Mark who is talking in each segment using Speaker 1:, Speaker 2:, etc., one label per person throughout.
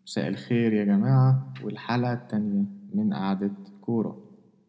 Speaker 1: مساء الخير يا جماعة والحلقة التانية من قعدة كورة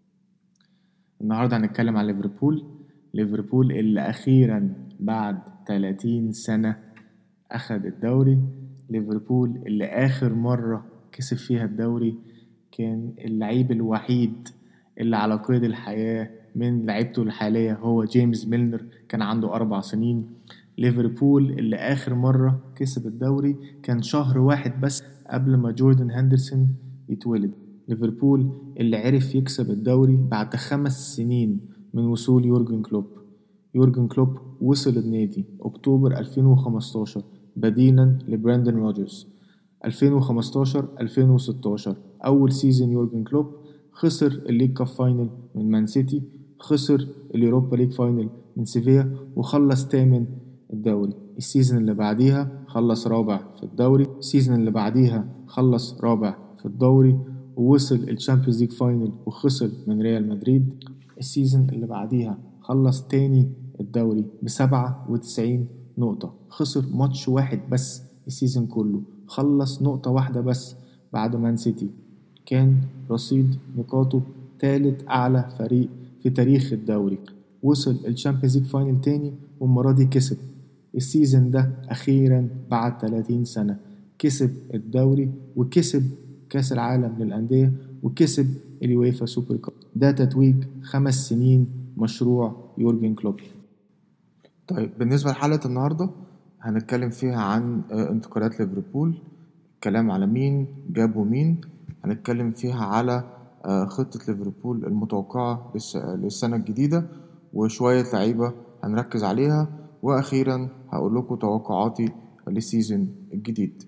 Speaker 1: النهاردة هنتكلم عن ليفربول ليفربول اللي أخيرا بعد 30 سنة أخد الدوري ليفربول اللي آخر مرة كسب فيها الدوري كان اللعيب الوحيد اللي على قيد الحياة من لعيبته الحالية هو جيمس ميلنر كان عنده أربع سنين ليفربول اللي آخر مرة كسب الدوري كان شهر واحد بس قبل ما جوردن هندرسون يتولد ليفربول اللي عرف يكسب الدوري بعد خمس سنين من وصول يورجن كلوب يورجن كلوب وصل النادي أكتوبر 2015 بديلا لبراندن روجرز 2015 2016 أول سيزون يورجن كلوب خسر الليج كاب فاينل من مان سيتي خسر اليوروبا ليج فاينل من سيفيا وخلص تامن الدوري السيزون اللي بعديها خلص رابع في الدوري السيزون اللي بعديها خلص رابع في الدوري ووصل الشامبيونز ليج فاينل وخسر من ريال مدريد السيزون اللي بعديها خلص تاني الدوري بسبعة وتسعين نقطة خسر ماتش واحد بس السيزون كله خلص نقطة واحدة بس بعد مان سيتي كان رصيد نقاطه تالت أعلى فريق في تاريخ الدوري وصل الشامبيونز ليج فاينل تاني والمرة دي كسب السيزون ده أخيرا بعد 30 سنة كسب الدوري وكسب كأس العالم للأندية وكسب اليويفا سوبر كاب ده تتويج خمس سنين مشروع يورجن كلوب طيب بالنسبة لحلقة النهاردة هنتكلم فيها عن انتقالات ليفربول كلام على مين جابوا مين هنتكلم فيها على خطة ليفربول المتوقعة للسنة الجديدة وشوية لعيبة هنركز عليها وأخيرا هقول لكم توقعاتي للسيزون الجديد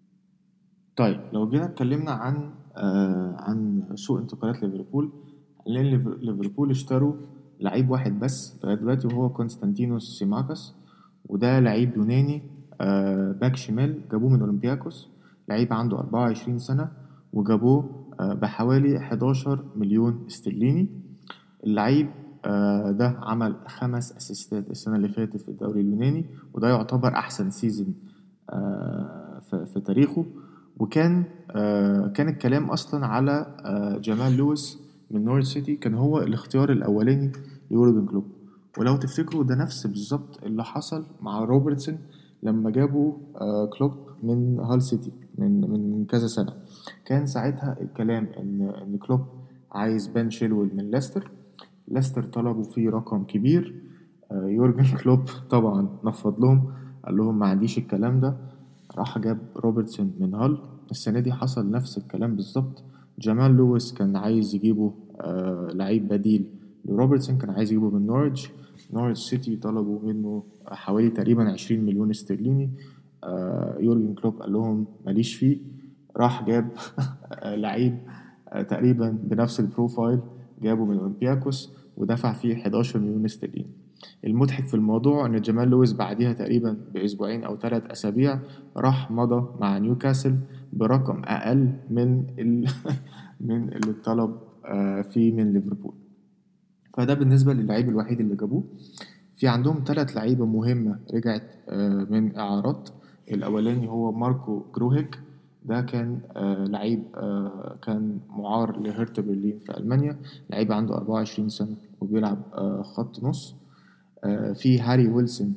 Speaker 1: طيب لو جينا اتكلمنا عن آه عن سوق انتقالات ليفربول لان ليفربول اشتروا لعيب واحد بس لغايه دلوقتي وهو كونستانتينوس سيماكس وده لعيب يوناني آه باك شمال جابوه من اولمبياكوس لعيب عنده 24 سنه وجابوه آه بحوالي 11 مليون استرليني اللعيب ده عمل خمس اسيستات السنه اللي فاتت في الدوري اليوناني وده يعتبر احسن سيزون في تاريخه وكان كان الكلام اصلا على جمال لويس من نورث سيتي كان هو الاختيار الاولاني ليورجن كلوب ولو تفتكروا ده نفس بالظبط اللي حصل مع روبرتسون لما جابوا كلوب من هال سيتي من من كذا سنه كان ساعتها الكلام ان ان كلوب عايز بن شيلويل من ليستر ليستر طلبوا فيه رقم كبير يورجن كلوب طبعا نفض لهم قال لهم ما عنديش الكلام ده راح جاب روبرتسون من هال السنة دي حصل نفس الكلام بالظبط جمال لويس كان عايز يجيبه آه لعيب بديل لروبرتسون كان عايز يجيبه من نورج نورج سيتي طلبوا منه حوالي تقريبا عشرين مليون استرليني آه يورجن كلوب قال لهم ماليش فيه راح جاب لعيب آه تقريبا بنفس البروفايل جابه من اولمبياكوس ودفع فيه 11 مليون استرليني المضحك في الموضوع ان جمال لويس بعديها تقريبا باسبوعين او ثلاث اسابيع راح مضى مع نيوكاسل برقم اقل من ال... من اللي اتطلب فيه من ليفربول فده بالنسبه للعيب الوحيد اللي جابوه في عندهم ثلاث لعيبه مهمه رجعت من اعارات الاولاني هو ماركو جروهيك ده كان آه لعيب آه كان معار لهرتا برلين في ألمانيا لعيب عنده 24 سنة وبيلعب آه خط نص في هاري ويلسون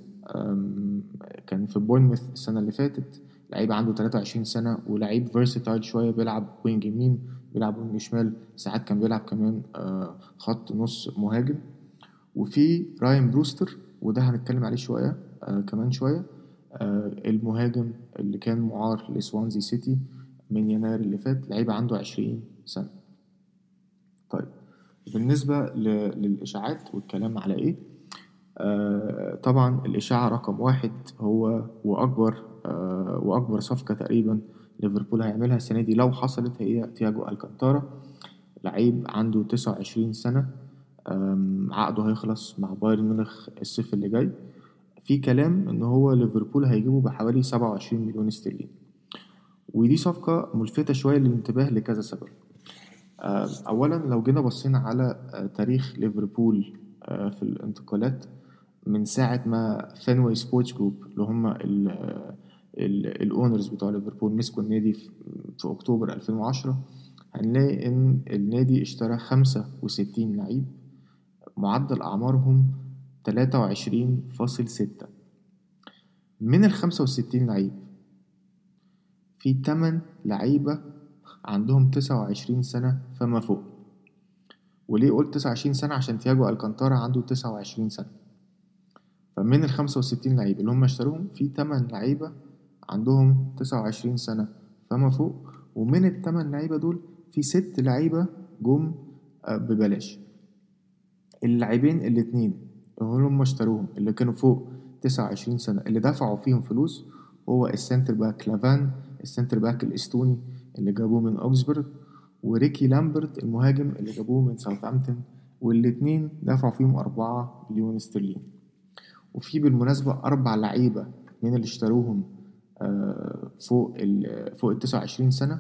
Speaker 1: كان في بورنموث السنة اللي فاتت لعيب عنده 23 سنة ولعيب فيرسيتايل شوية بيلعب وينج يمين بيلعب وينج شمال ساعات كان بيلعب كمان خط نص مهاجم وفي راين بروستر وده هنتكلم عليه شوية كمان شوية المهاجم اللي كان معار لسوانزي سيتي من يناير اللي فات لعيب عنده عشرين سنة طيب بالنسبة للإشاعات والكلام على إيه آه طبعا الإشاعة رقم واحد هو وأكبر آه وأكبر صفقة تقريبا ليفربول هيعملها السنة دي لو حصلت هي تياجو الكانتارا لعيب عنده تسعة وعشرين سنة عقده هيخلص مع بايرن ميونخ الصيف اللي جاي في كلام ان هو ليفربول هيجيبه بحوالي 27 مليون استرليني ودي صفقة ملفتة شوية للانتباه لكذا سبب اولا لو جينا بصينا على تاريخ ليفربول في الانتقالات من ساعة ما فانوي سبورتس جروب اللي هم الاونرز بتوع ليفربول مسكوا النادي في أكتوبر 2010 هنلاقي إن النادي اشترى خمسة وستين لعيب معدل أعمارهم تلاتة وعشرين فاصل ستة من الخمسة وستين لعيب في تمن لعيبة عندهم تسعة وعشرين سنة فما فوق وليه قلت تسعة وعشرين سنة عشان تياجو الكانتارا عنده تسعة وعشرين سنة فمن الخمسة وستين لعيب اللي هم اشتروهم في تمن لعيبة عندهم تسعة وعشرين سنة فما فوق ومن التمن لعيبة دول في ست لعيبة جم ببلاش اللاعبين الاتنين اللي هم اشتروهم اللي كانوا فوق تسعة وعشرين سنة اللي دفعوا فيهم فلوس هو السنتر باك لافان السنتر باك الاستوني اللي جابوه من اوكسبورغ وريكي لامبرت المهاجم اللي جابوه من ساوثهامبتون والاتنين دفعوا فيهم أربعة مليون استرليني وفي بالمناسبة أربع لعيبة من اللي اشتروهم فوق ال فوق التسعة وعشرين سنة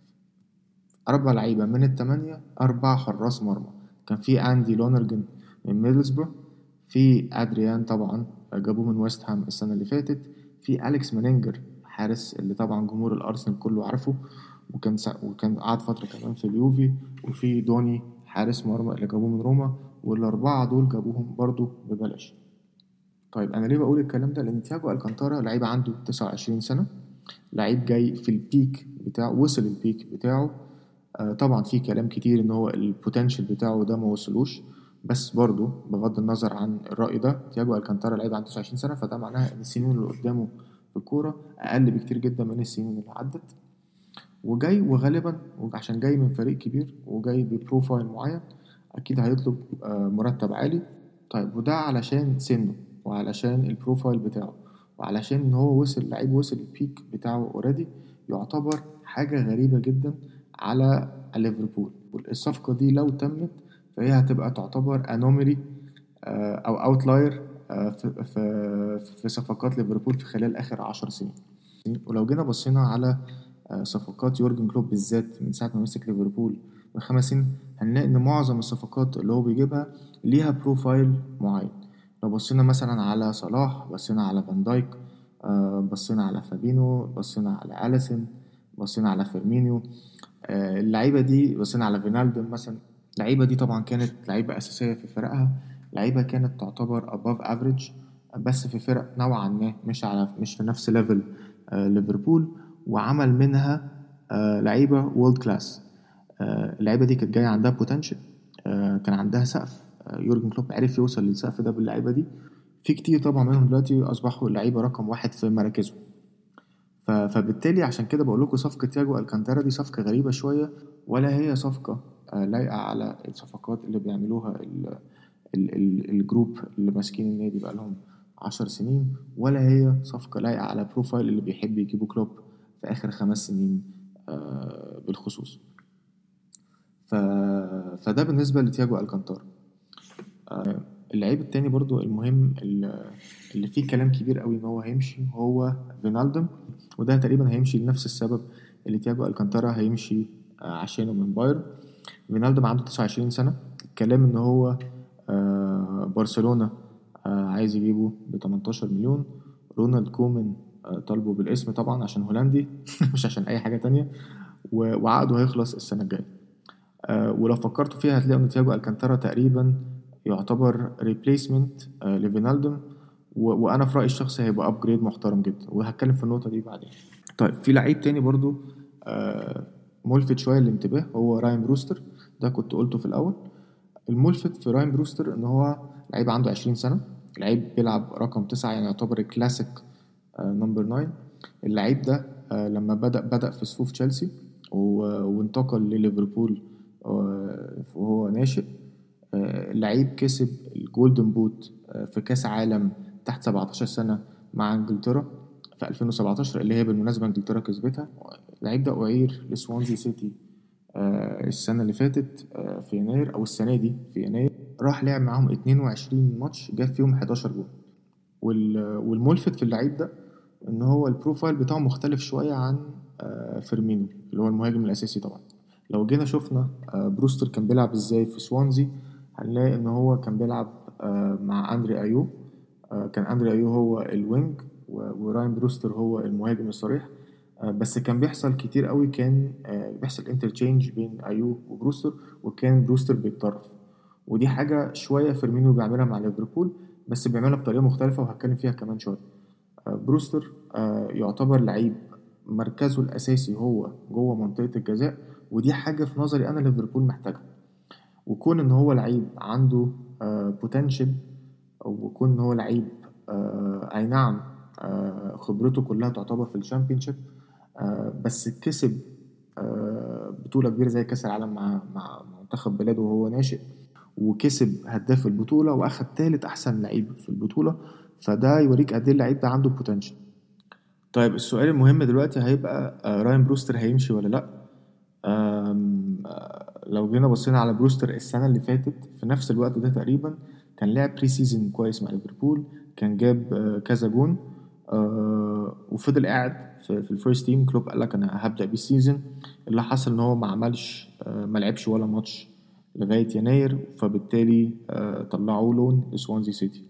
Speaker 1: أربع لعيبة من التمانية أربع حراس مرمى كان في أندي لونرجن من ميدلسبرو في أدريان طبعا جابوه من ويست هام السنة اللي فاتت في أليكس مانينجر حارس اللي طبعا جمهور الأرسنال كله عارفه وكان سا... وكان قعد فترة كمان في اليوفي وفي دوني حارس مرمى اللي جابوه من روما والأربعة دول جابوهم برضو ببلاش طيب أنا ليه بقول الكلام ده لأن تياجو الكانتارا لعيب عنده تسعة وعشرين سنة لعيب جاي في البيك بتاعه وصل البيك بتاعه آه طبعا في كلام كتير ان هو البوتنشال بتاعه ده ما وصلوش بس برضو بغض النظر عن الرأي ده تياجو الكانتارا لعيب عنده 29 سنة فده معناها ان السنين اللي قدامه في الكورة أقل بكتير جدا من السنين اللي عدت وجاي وغالبا عشان جاي من فريق كبير وجاي ببروفايل معين أكيد هيطلب آه مرتب عالي طيب وده علشان سنه وعلشان البروفايل بتاعه وعلشان ان هو وصل لعيب وصل البيك بتاعه اوريدي يعتبر حاجة غريبة جدا على ليفربول الصفقة دي لو تمت فهي هتبقى تعتبر انوميلي او اوتلاير في, في, في صفقات ليفربول في خلال اخر عشر سنين ولو جينا بصينا على صفقات يورجن كلوب بالذات من ساعة ما مسك ليفربول من خمس سنين هنلاقي ان معظم الصفقات اللي هو بيجيبها ليها بروفايل معين لو بصينا مثلا على صلاح بصينا على فان دايك بصينا على فابينو بصينا على أليسن بصينا على فيرمينيو اللعيبة دي بصينا على فينالدو مثلا اللعيبة دي طبعا كانت لعيبة أساسية في فرقها لعيبة كانت تعتبر above average بس في فرق نوعا ما مش على مش في نفس ليفل ليفربول وعمل منها لعيبة وورلد كلاس اللعيبة دي كانت جاية عندها بوتنشال كان عندها سقف يورجن كلوب عرف يوصل للسقف ده باللعيبة دي في كتير طبعا منهم دلوقتي أصبحوا اللعيبة رقم واحد في مراكزهم فبالتالي عشان كده بقول لكم صفقة تياجو الكانتارا دي صفقة غريبة شوية ولا هي صفقة لايقة على الصفقات اللي بيعملوها ال ال ال الجروب اللي ماسكين النادي بقالهم عشر سنين ولا هي صفقة لايقة على بروفايل اللي بيحب يجيبوا كلوب في آخر خمس سنين بالخصوص ف... فده بالنسبة لتياجو الكانتارا اللعيب التاني برضو المهم اللي فيه كلام كبير قوي ان هو هيمشي هو فينالدوم وده تقريبا هيمشي لنفس السبب اللي تياجو الكانتارا هيمشي عشانه من بايرن فينالدوم عنده 29 سنة الكلام ان هو برشلونة عايز يجيبه ب 18 مليون رونالد كومان طالبه بالاسم طبعا عشان هولندي مش عشان اي حاجة تانية وعقده هيخلص السنة الجاية ولو فكرتوا فيها هتلاقوا ان تياجو الكانتارا تقريبا يعتبر ريبليسمنت لفينالدوم وانا في رايي الشخصي هيبقى ابجريد محترم جدا وهتكلم في النقطه دي بعدين طيب في لعيب تاني برضو ملفت شويه للانتباه هو راين بروستر ده كنت قلته في الاول الملفت في راين بروستر ان هو لعيب عنده 20 سنه لعيب بيلعب رقم تسعة يعني يعتبر الكلاسيك نمبر 9 اللعيب ده لما بدا بدا في صفوف تشيلسي وانتقل لليفربول وهو ناشئ لعيب كسب الجولدن بوت في كاس عالم تحت 17 سنة مع انجلترا في 2017 اللي هي بالمناسبة انجلترا كسبتها اللعيب ده أعير لسوانزي سيتي السنة اللي فاتت في يناير أو السنة دي في يناير راح لعب معاهم 22 ماتش جاب فيهم 11 جول والملفت في اللعيب ده ان هو البروفايل بتاعه مختلف شوية عن فيرمينو اللي هو المهاجم الأساسي طبعا لو جينا شفنا بروستر كان بيلعب ازاي في سوانزي هنلاقي ان هو كان بيلعب مع اندري ايو كان اندري ايو هو الوينج وراين بروستر هو المهاجم الصريح آه، بس كان بيحصل كتير قوي كان آه، بيحصل انترتشينج بين ايو وبروستر وكان بروستر بيتطرف ودي حاجة شوية فيرمينيو بيعملها مع ليفربول بس بيعملها بطريقة مختلفة وهتكلم فيها كمان شوية آه، بروستر يعتبر لعيب مركزه الأساسي هو جوه منطقة الجزاء ودي حاجة في نظري أنا ليفربول محتاجها وكون إن هو لعيب عنده بوتنشال وكون إن هو لعيب أي نعم خبرته كلها تعتبر في الشامبيونشيب آه، بس كسب آه، بطولة كبيرة زي كأس العالم مع مع منتخب بلاده وهو ناشئ وكسب هداف البطولة وأخد تالت أحسن لعيب في البطولة فده يوريك قد إيه اللعيب ده عنده بوتنشال طيب السؤال المهم دلوقتي هيبقى آه، راين بروستر هيمشي ولا لأ لو جينا بصينا على بروستر السنة اللي فاتت في نفس الوقت ده تقريبا كان لعب بري سيزون كويس مع ليفربول كان جاب كذا جون وفضل قاعد في, في الفيرست تيم كلوب قال لك انا هبدا بالسيزون اللي حصل ان هو ما عملش آه، ما لعبش ولا ماتش لغايه يناير فبالتالي آه، طلعوه لون لسوانزي سيتي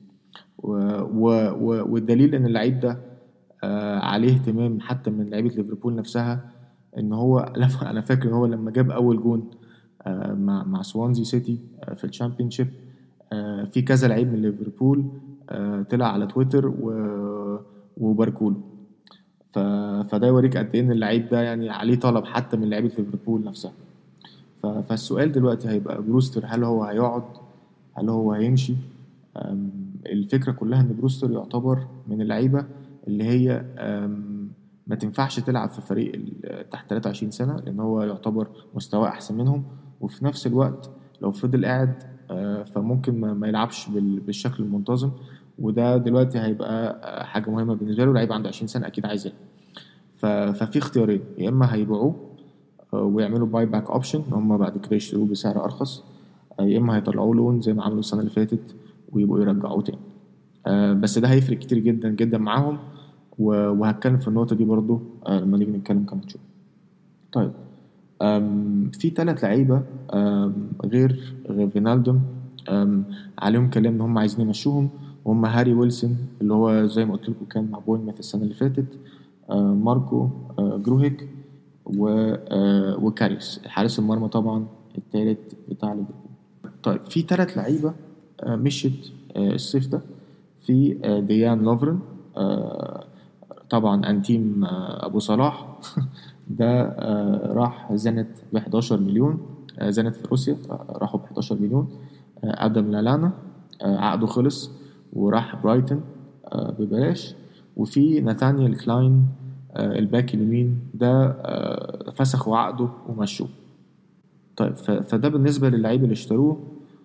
Speaker 1: والدليل ان اللعيب ده آه، عليه اهتمام حتى من لعيبه ليفربول نفسها ان هو لما انا فاكر ان هو لما جاب اول جون مع مع سوانزي سيتي في الشامبيونشيب في كذا لعيب من ليفربول طلع على تويتر وباركوله ف... فده يوريك قد ايه ان اللعيب ده يعني عليه طلب حتى من لعيبه ليفربول نفسها ف... فالسؤال دلوقتي هيبقى بروستر هل هو هيقعد هل هو هيمشي الفكره كلها ان بروستر يعتبر من اللعيبه اللي هي ما تنفعش تلعب في فريق تحت 23 سنه لان هو يعتبر مستواه احسن منهم وفي نفس الوقت لو فضل قاعد آه، فممكن ما يلعبش بالشكل المنتظم وده دلوقتي هيبقى حاجه مهمه بالنسبه له لعيب عنده 20 سنه اكيد عايز يلعب ففي اختيارين يا اما هيبيعوه آه، ويعملوا باي باك اوبشن هم بعد كده يشتروه بسعر ارخص آه، يا اما هيطلعوه لون زي ما عملوا السنه اللي فاتت ويبقوا يرجعوه تاني آه، بس ده هيفرق كتير جدا جدا معاهم وهتكلم في النقطه دي برضو لما نيجي نتكلم كمان شويه طيب في ثلاث لعيبه غير غير فينالدوم عليهم كلام ان هم عايزين يمشوهم وهم هاري ويلسون اللي هو زي ما قلت لكم كان مع بوينمouth السنه اللي فاتت آه، ماركو آه، جروهيك آه، وكاريس حارس المرمى طبعا الثالث بتاع ليفربول طيب في ثلاث لعيبه مشيت الصيف ده في ديان لوفرن طبعا انتيم ابو صلاح ده راح زنت ب 11 مليون زنت في روسيا راحوا ب 11 مليون ادم لالانا عقده خلص وراح برايتن آه، ببلاش وفي ناتانيال كلاين آه، الباك اليمين ده آه، فسخوا عقده ومشوه طيب فده بالنسبة للعيبة اللي اشتروه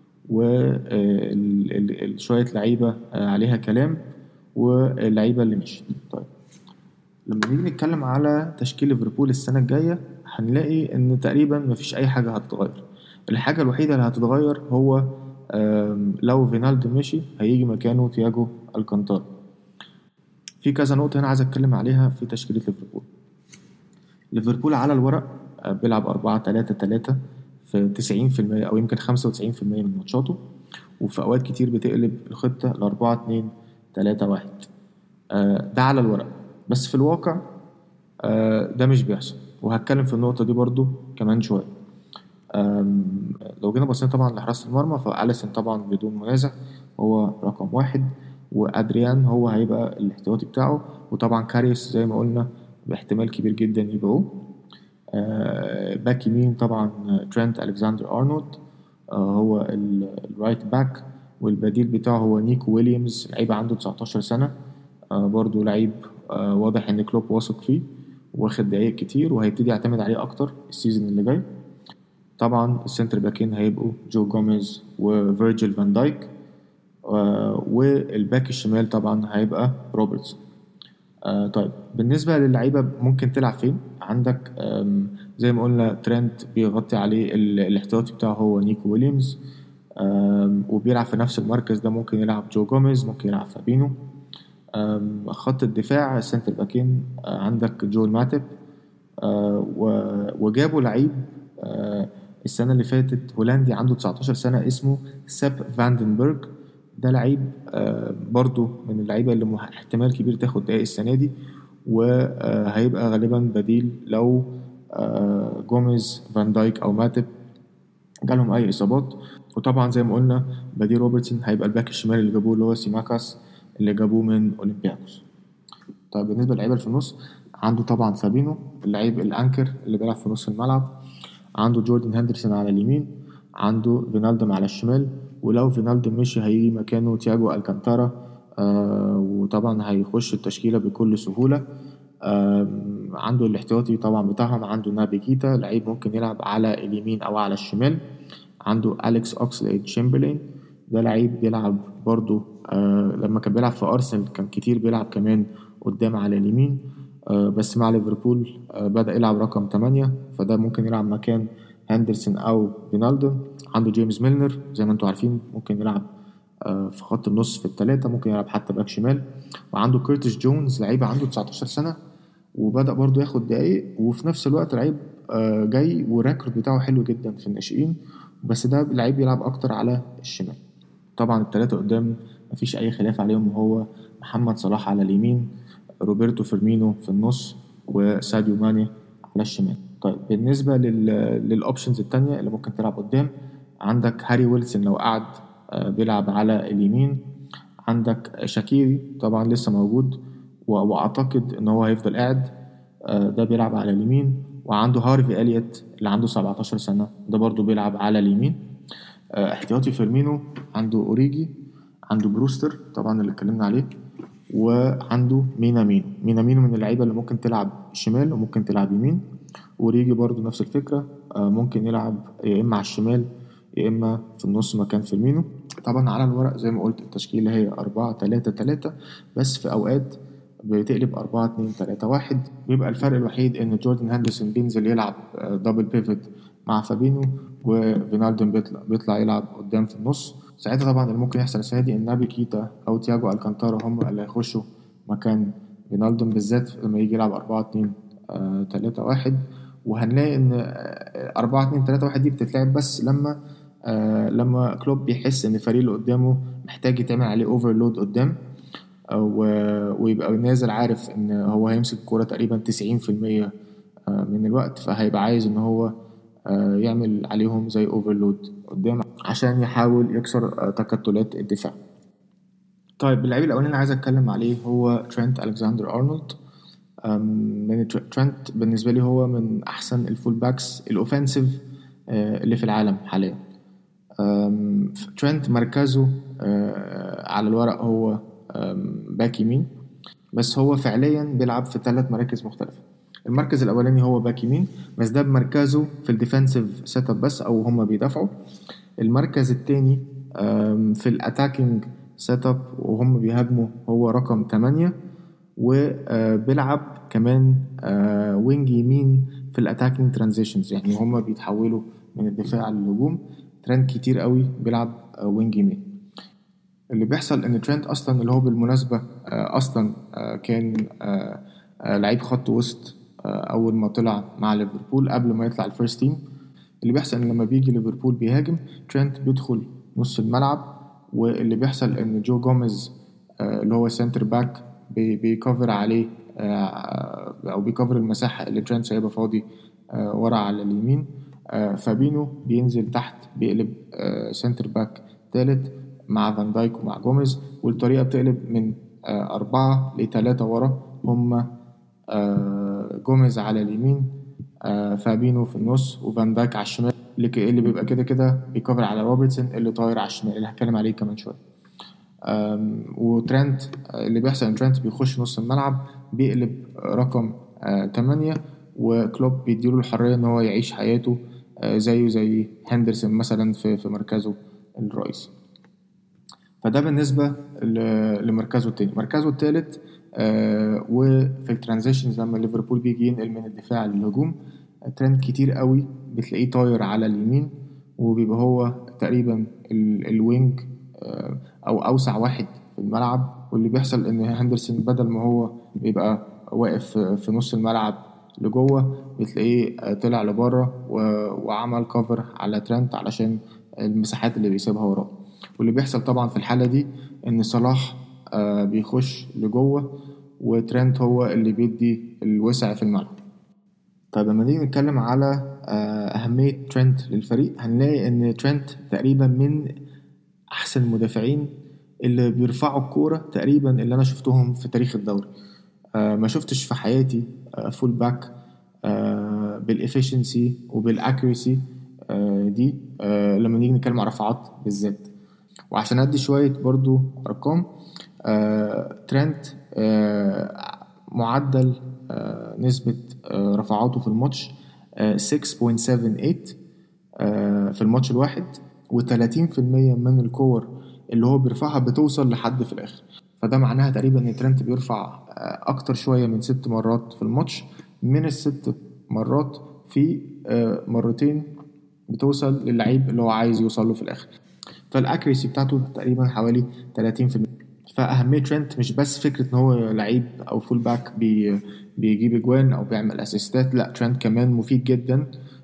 Speaker 1: وشوية لعيبة عليها كلام واللعيبة اللي مشيت طيب لما نيجي نتكلم على تشكيل ليفربول السنة الجاية هنلاقي إن تقريبا مفيش أي حاجة هتتغير الحاجة الوحيدة اللي هتتغير هو لو فينالدو مشي هيجي مكانه تياجو الكانتارا في كذا نقطة هنا عايز أتكلم عليها في تشكيلة ليفربول ليفربول على الورق آه، بيلعب أربعة تلاتة تلاتة في تسعين في المية أو يمكن خمسة وتسعين في المية من ماتشاته وفي أوقات كتير بتقلب الخطة لأربعة اتنين تلاتة واحد آه، ده على الورق بس في الواقع آه، ده مش بيحصل وهتكلم في النقطة دي برضو كمان شوية لو جينا بصينا طبعا لحراسة المرمى فأليسن طبعا بدون منازع هو رقم واحد وأدريان هو هيبقى الاحتياطي بتاعه وطبعا كاريس زي ما قلنا باحتمال كبير جدا يبيعوه آه، باك يمين طبعا ترينت ألكسندر أرنولد آه، هو الرايت باك والبديل بتاعه هو نيكو ويليامز لعيب عنده 19 سنة آه، برضو لعيب واضح ان كلوب واثق فيه واخد دقايق كتير وهيبتدي يعتمد عليه اكتر السيزون اللي جاي طبعا السنتر باكين هيبقوا جو جوميز وفيرجيل فان دايك والباك الشمال طبعا هيبقى روبرتسون آه طيب بالنسبة للعيبة ممكن تلعب فين عندك زي ما قلنا ترينت بيغطي عليه الاحتياطي بتاعه هو نيكو ويليامز وبيلعب في نفس المركز ده ممكن يلعب جو جوميز ممكن يلعب فابينو خط الدفاع السنتر باكين آه، عندك جول ماتب آه، وجابوا لعيب السنة اللي فاتت هولندي عنده 19 سنة اسمه ساب فاندنبرج ده لعيب آه، برضو من اللعيبة اللي احتمال كبير تاخد دقايق السنة دي وهيبقى غالبا بديل لو آه، جوميز فان دايك او ماتب جالهم اي اصابات وطبعا زي ما قلنا بديل روبرتسون هيبقى الباك الشمال اللي جابوه اللي هو سيماكاس اللي جابوه من اولمبياكوس طيب بالنسبه للعيبه اللي في النص عنده طبعا فابينو اللعيب الانكر اللي بيلعب في نص الملعب عنده جوردن هندرسون على اليمين عنده فينالدوم على الشمال ولو فينالدوم مشي هيجي مكانه تياجو الكانتارا آه وطبعا هيخش التشكيله بكل سهوله آه عنده الاحتياطي طبعا بتاعهم عنده نابي كيتا لعيب ممكن يلعب على اليمين او على الشمال عنده أليكس أوكسليد تشامبرلين ده لعيب بيلعب برضو آه لما كان بيلعب في أرسنال كان كتير بيلعب كمان قدام على اليمين آه بس مع ليفربول آه بدأ يلعب رقم 8 فده ممكن يلعب مكان هندرسون أو فينالدو عنده جيمس ميلنر زي ما انتم عارفين ممكن يلعب آه في خط النص في الثلاثة ممكن يلعب حتى باك شمال وعنده كيرتس جونز لعيب عنده 19 سنة وبدأ برضو ياخد دقايق وفي نفس الوقت لعيب آه جاي والريكورد بتاعه حلو جدا في الناشئين بس ده لعيب بيلعب اكتر على الشمال طبعا التلاتة قدام مفيش اي خلاف عليهم وهو محمد صلاح على اليمين روبرتو فيرمينو في النص وساديو ماني على الشمال طيب بالنسبة لل... للأوبشنز التانية اللي ممكن تلعب قدام عندك هاري ويلسون لو قعد بيلعب على اليمين عندك شاكيري طبعا لسه موجود وأعتقد إن هو هيفضل قاعد ده بيلعب على اليمين وعنده هارفي اليوت اللي عنده 17 سنه ده برضو بيلعب على اليمين احتياطي فيرمينو عنده اوريجي عنده بروستر طبعا اللي اتكلمنا عليه وعنده مينامينو مينامينو من اللعيبه اللي ممكن تلعب شمال وممكن تلعب يمين اوريجي برضو نفس الفكره ممكن يلعب يا اما على الشمال يا اما في النص مكان فيرمينو طبعا على الورق زي ما قلت التشكيله هي 4 3 3 بس في اوقات بتقلب 4 2 3 1 بيبقى الفرق الوحيد ان جوردن هاندرسون بينزل يلعب دبل بيفت مع فابينو وفينالدوم بيطلع, بيطلع يلعب قدام في النص ساعتها طبعا اللي ممكن يحصل السنه دي ان نابي كيتا او تياجو الكانتارا هم اللي هيخشوا مكان فينالدوم بالذات لما يجي يلعب 4 2 3 1 وهنلاقي ان 4 2 3 1 دي بتتلعب بس لما آه لما كلوب بيحس ان الفريق اللي قدامه محتاج يتعمل عليه اوفرلود قدام ويبقى نازل عارف ان هو هيمسك الكوره تقريبا 90% من الوقت فهيبقى عايز ان هو يعمل عليهم زي اوفرلود قدام عشان يحاول يكسر تكتلات الدفاع طيب اللعيب الاولاني اللي عايز اتكلم عليه هو ترينت الكسندر ارنولد من ترينت بالنسبه لي هو من احسن الفول باكس الاوفensive اللي في العالم حاليا ترينت مركزه على الورق هو باك يمين بس هو فعليا بيلعب في ثلاث مراكز مختلفة المركز الأولاني هو باك يمين بس ده بمركزه في الديفensive سيت اب بس أو هما بيدافعوا المركز التاني في الاتاكينج سيت اب وهم بيهاجموا هو رقم 8 وبيلعب كمان وينج يمين في الاتاكينج ترانزيشنز يعني هما بيتحولوا من الدفاع للهجوم ترند كتير قوي بيلعب وينج يمين اللي بيحصل ان ترينت اصلا اللي هو بالمناسبه اصلا كان لعيب خط وسط اول ما طلع مع ليفربول قبل ما يطلع الفيرست تيم اللي بيحصل ان لما بيجي ليفربول بيهاجم ترينت بيدخل نص الملعب واللي بيحصل ان جو جوميز اللي هو سنتر باك بيكفر عليه او بيكفر المساحه اللي ترينت سايبها فاضي ورا على اليمين فابينو بينزل تحت بيقلب سنتر باك تالت مع فان دايك ومع جوميز والطريقة بتقلب من آه أربعة لتلاتة ورا هما آه جوميز على اليمين آه فابينو في النص وفان دايك على الشمال اللي بيبقى كده كده بيكفر على روبرتسون اللي طاير على الشمال اللي هتكلم عليه كمان شوية وترنت اللي بيحصل ان ترنت بيخش نص الملعب بيقلب رقم تمانية وكلوب بيديله الحرية ان هو يعيش حياته زيه زي هندرسون مثلا في, في مركزه الرئيسي فده بالنسبة لمركزه التاني مركزه التالت آه وفي الترانزيشنز لما ليفربول بيجي ينقل من الدفاع للهجوم ترند كتير قوي بتلاقيه طاير على اليمين وبيبقى هو تقريبا الوينج آه او اوسع واحد في الملعب واللي بيحصل ان هندرسون بدل ما هو بيبقى واقف في نص الملعب لجوه بتلاقيه طلع لبره وعمل كفر على ترنت علشان المساحات اللي بيسيبها وراه واللي بيحصل طبعا في الحالة دي إن صلاح آه بيخش لجوه وترنت هو اللي بيدي الوسع في الملعب طيب لما نيجي نتكلم على آه، أهمية ترنت للفريق هنلاقي إن ترنت تقريبا من أحسن المدافعين اللي بيرفعوا الكورة تقريبا اللي أنا شفتهم في تاريخ الدوري آه، ما شفتش في حياتي فول باك بالإفشنسي وبالأكيرسي دي آه، لما نيجي نتكلم على رفعات بالذات وعشان أدي شوية برضو أرقام ترنت معدل نسبة رفعاته في الماتش 6.78 في الماتش الواحد و30% من الكور اللي هو بيرفعها بتوصل لحد في الآخر فده معناها تقريبا إن ترنت بيرفع أكتر شوية من ست مرات في الماتش من الست مرات في مرتين بتوصل للعيب اللي هو عايز يوصل له في الآخر فالأكريسي بتاعته تقريبا حوالي 30% فأهمية ترنت مش بس فكرة إن هو لعيب أو فول باك بي بيجيب أجوان أو بيعمل أسيستات لا ترنت كمان مفيد جدا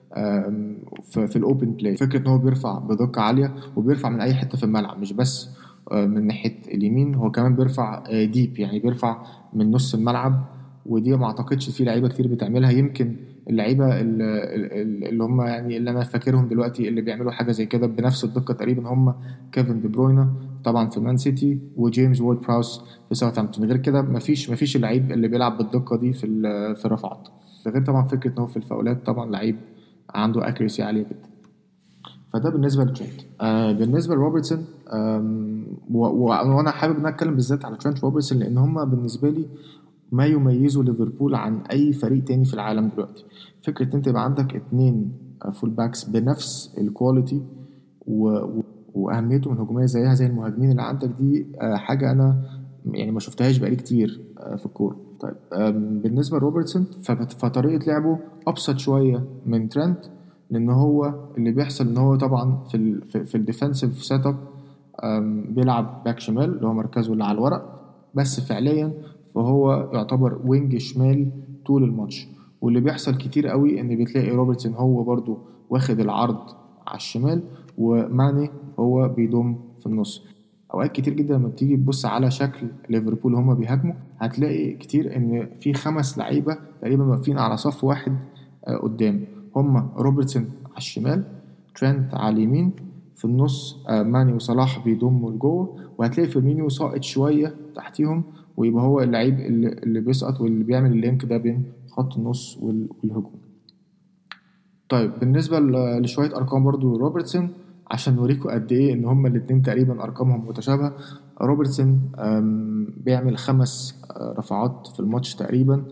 Speaker 1: في الأوبن بلاي فكرة إن هو بيرفع بدقة عالية وبيرفع من أي حتة في الملعب مش بس من ناحية اليمين هو كمان بيرفع ديب يعني بيرفع من نص الملعب ودي ما اعتقدش في لعيبه كتير بتعملها يمكن اللعيبه اللي هم يعني اللي انا فاكرهم دلوقتي اللي بيعملوا حاجه زي كده بنفس الدقه تقريبا هم كيفن دي بروينا طبعا في مان سيتي وجيمس وورد براوس في ساوثهامبتون غير كده مفيش مفيش اللعيب اللي بيلعب بالدقه دي في في الرفعات ده غير طبعا فكره ان هو في الفاولات طبعا لعيب عنده اكيرسي عاليه جدا فده بالنسبه لترينت آه بالنسبه لروبرتسون وانا حابب ان انا اتكلم بالذات على ترينت روبرتسون لان هم بالنسبه لي ما يميزه ليفربول عن اي فريق تاني في العالم دلوقتي فكره انت يبقى عندك اتنين فول باكس بنفس الكواليتي و... و... واهميتهم الهجوميه زيها زي المهاجمين اللي عندك دي حاجه انا يعني ما شفتهاش بقالي كتير في الكوره طيب بالنسبه لروبرتسون فطريقه لعبه ابسط شويه من ترنت لان هو اللي بيحصل ان هو طبعا في ال في, في الديفensive سيت اب بيلعب باك شمال اللي هو مركزه اللي على الورق بس فعليا فهو يعتبر وينج شمال طول الماتش واللي بيحصل كتير قوي ان بتلاقي روبرتسون هو برضو واخد العرض على الشمال وماني هو بيضم في النص اوقات كتير جدا لما تيجي تبص على شكل ليفربول هما بيهاجموا هتلاقي كتير ان في خمس لعيبه تقريبا واقفين على صف واحد قدام هما روبرتسون على الشمال ترينت على اليمين في النص ماني وصلاح بيضموا لجوه وهتلاقي فيرمينيو ساقط شويه تحتيهم ويبقى هو اللعيب اللي, اللي بيسقط واللي بيعمل اللينك ده بين خط النص والهجوم طيب بالنسبة لشوية أرقام برضو روبرتسون عشان نوريكم قد إيه إن هما الاتنين تقريبا أرقامهم متشابهة روبرتسون بيعمل خمس رفعات في الماتش تقريبا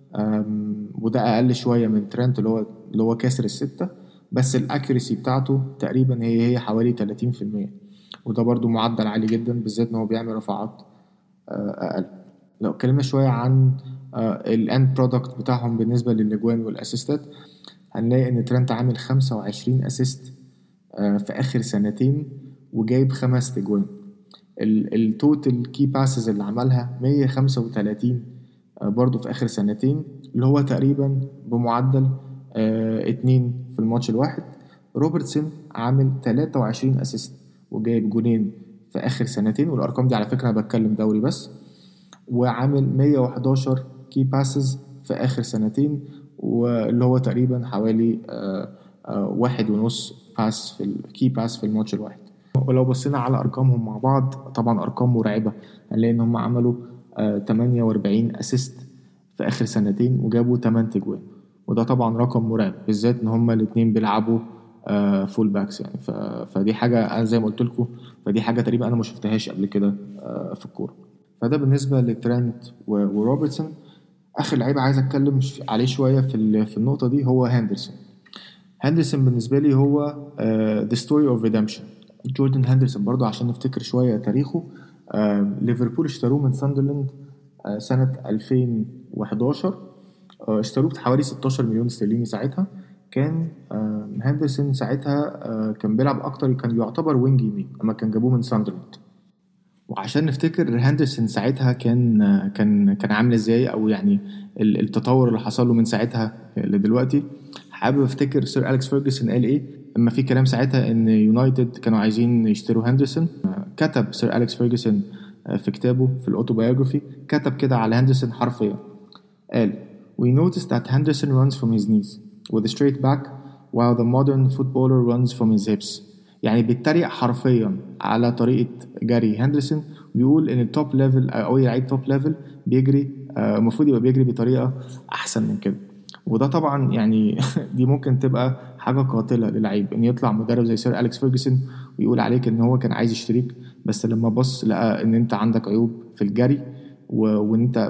Speaker 1: وده أقل شوية من ترنت اللي هو اللي هو كاسر الستة بس الأكيرسي بتاعته تقريبا هي هي حوالي 30% وده برضو معدل عالي جدا بالذات إن هو بيعمل رفعات اقل لو اتكلمنا شويه عن الاند برودكت بتاعهم بالنسبه للاجوان والاسيستات هنلاقي ان ترنت عامل 25 اسيست في اخر سنتين وجايب خمس تجوان التوتال كي باسز اللي عملها 135 برضه في اخر سنتين اللي هو تقريبا بمعدل اتنين في الماتش الواحد روبرتسون عامل 23 اسيست وجايب جونين في اخر سنتين والارقام دي على فكره انا بتكلم دوري بس وعامل 111 كي باسز في اخر سنتين واللي هو تقريبا حوالي آآ آآ واحد ونص باس في الكي باس في الماتش الواحد ولو بصينا على ارقامهم مع بعض طبعا ارقام مرعبه هنلاقي ان هم عملوا 48 اسيست في اخر سنتين وجابوا 8 تجوان وده طبعا رقم مرعب بالذات ان هما الاتنين بيلعبوا فول باكس يعني فدي حاجه انا زي ما قلت لكم فدي حاجه تقريبا انا ما شفتهاش قبل كده في الكوره فده بالنسبه لترنت وروبرتسون اخر لعيب عايز اتكلم عليه شويه في في النقطه دي هو هندرسون هندرسون بالنسبه لي هو ذا ستوري اوف ريدمشن جوردن هندرسون برضه عشان نفتكر شويه تاريخه ليفربول اشتروه من ساندرلاند سنه 2011 اشتروه بحوالي 16 مليون استرليني ساعتها كان هندرسون ساعتها كان بيلعب اكتر كان يعتبر وينج يمين لما كان جابوه من ساندرلاند وعشان نفتكر هندرسون ساعتها كان كان كان عامل ازاي او يعني التطور اللي حصل له من ساعتها لدلوقتي حابب افتكر سير اليكس فيرجسون قال ايه اما في كلام ساعتها ان يونايتد كانوا عايزين يشتروا هندرسون كتب سير اليكس فيرجسون آه، في كتابه في الاوتوبيوجرافي كتب كده على هندرسون حرفيا قال We noticed that Henderson runs from his knees with a straight back while the modern footballer runs from his hips يعني بيتريق حرفيا على طريقة جري هندرسون بيقول ان التوب ليفل او اي لعيب توب ليفل بيجري آه، المفروض يبقى بيجري بطريقة احسن من كده وده طبعا يعني دي ممكن تبقى حاجه قاتله للعيب ان يطلع مدرب زي سير اليكس فيرجسون ويقول عليك ان هو كان عايز يشتريك بس لما بص لقى ان انت عندك عيوب في الجري و- وان انت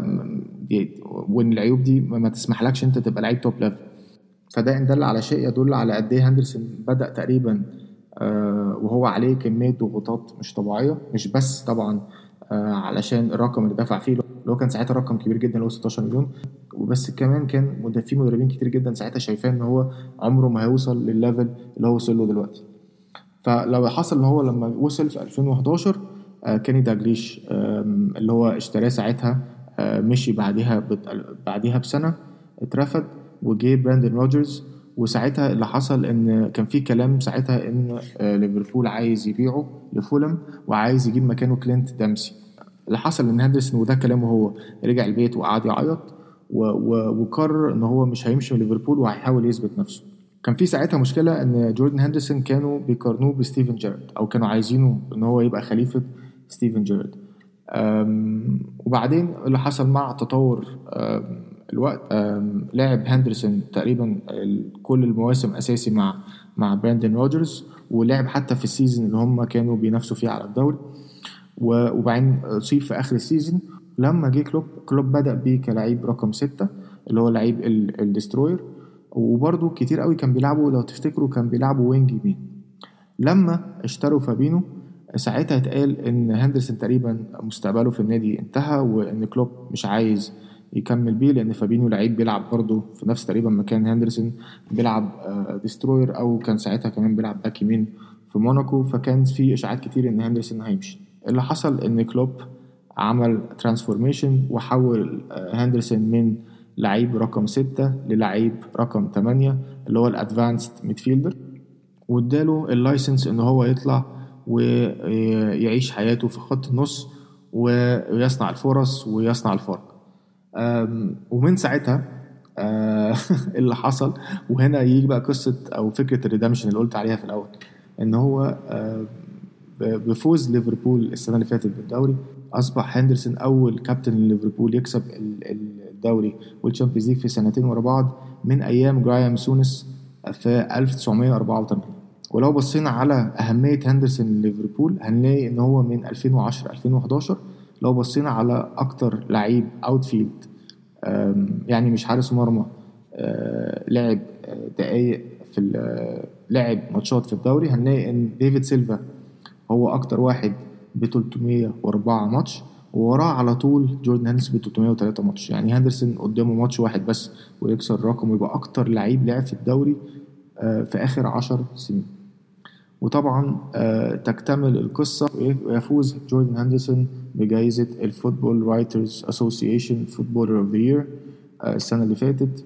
Speaker 1: وان العيوب دي ما تسمحلكش انت تبقى لعيب توب ليفل فده ان دل على شيء يدل على قد ايه هندرسون بدا تقريبا آه، وهو عليه كميه ضغوطات مش طبيعيه مش بس طبعا آه، علشان الرقم اللي دفع فيه اللي هو كان ساعتها رقم كبير جدا اللي هو 16 مليون وبس كمان كان مد- في مدربين كتير جدا ساعتها شايفاه ان هو عمره ما هيوصل للليفل اللي هو وصل له دلوقتي فلو حصل ان هو لما وصل في 2011 آه، كيني داجليش آم، اللي هو اشتراه ساعتها آه، مشي بعدها بت- بعدها بسنه اترفد وجه براندن روجرز وساعتها اللي حصل ان كان في كلام ساعتها ان آه، ليفربول عايز يبيعه لفولم وعايز يجيب مكانه كلينت دامسي اللي حصل ان هندرسون وده كلامه هو رجع البيت وقعد يعيط و- و- وقرر ان هو مش هيمشي من ليفربول وهيحاول يثبت نفسه كان في ساعتها مشكله ان جوردن هندرسون كانوا بيقارنوه بستيفن جيرارد او كانوا عايزينه ان هو يبقى خليفه ستيفن جيرارد أم، وبعدين اللي حصل مع تطور أم، الوقت أم، لعب هندرسون تقريبا ال- كل المواسم اساسي مع مع براندن روجرز ولعب حتى في السيزون اللي هم كانوا بينافسوا فيه على الدوري و- وبعدين اصيب في اخر السيزون لما جه كلوب كلوب بدا بيه كلاعب رقم ستة اللي هو لعيب ال- الدستروير وبرده كتير قوي كان بيلعبوا لو تفتكروا كان بيلعبوا وينج يمين لما اشتروا فابينو ساعتها اتقال ان هندرسون تقريبا مستقبله في النادي انتهى وان كلوب مش عايز يكمل بيه لان فابينو لعيب بيلعب برضه في نفس تقريبا مكان هندرسون بيلعب آه، ديستروير او كان ساعتها كمان بيلعب باك يمين في موناكو فكان في اشاعات كتير ان هندرسون هيمشي اللي حصل ان كلوب عمل ترانسفورميشن وحول آه، هندرسون من لعيب رقم ستة للعيب رقم تمانية اللي هو الادفانسد ميدفيلدر واداله اللايسنس ان هو يطلع ويعيش حياته في خط النص ويصنع الفرص ويصنع الفرق أم، ومن ساعتها آه، اللي حصل وهنا يجي بقى قصه او فكره الريدمشن اللي قلت عليها في الاول ان هو آه، ب- بفوز ليفربول السنه اللي فاتت بالدوري اصبح هندرسون اول كابتن ليفربول يكسب ال- ال- الدوري والتشامبيونز ليج في سنتين ورا بعض من ايام جرايام سونس في 1984 ولو بصينا على اهميه هندرسون لليفربول هنلاقي ان هو من 2010 2011 لو بصينا على اكتر لعيب اوتفيلد أم، يعني مش حارس مرمى أه، لعب أه، دقايق في ال- لعب ماتشات في الدوري هنلاقي ان ديفيد سيلفا هو اكتر واحد ب 304 ماتش ووراه على طول جوردن هندرسون ب 303 ماتش يعني هندرسون قدامه ماتش واحد بس ويكسر الرقم ويبقى اكتر لعيب لعب في الدوري أه، في اخر 10 سنين وطبعا آه، تكتمل القصة ويفوز جوردن هندرسون بجائزة الفوتبول رايترز اسوسيشن فوتبولر اوف ذا يير السنة اللي فاتت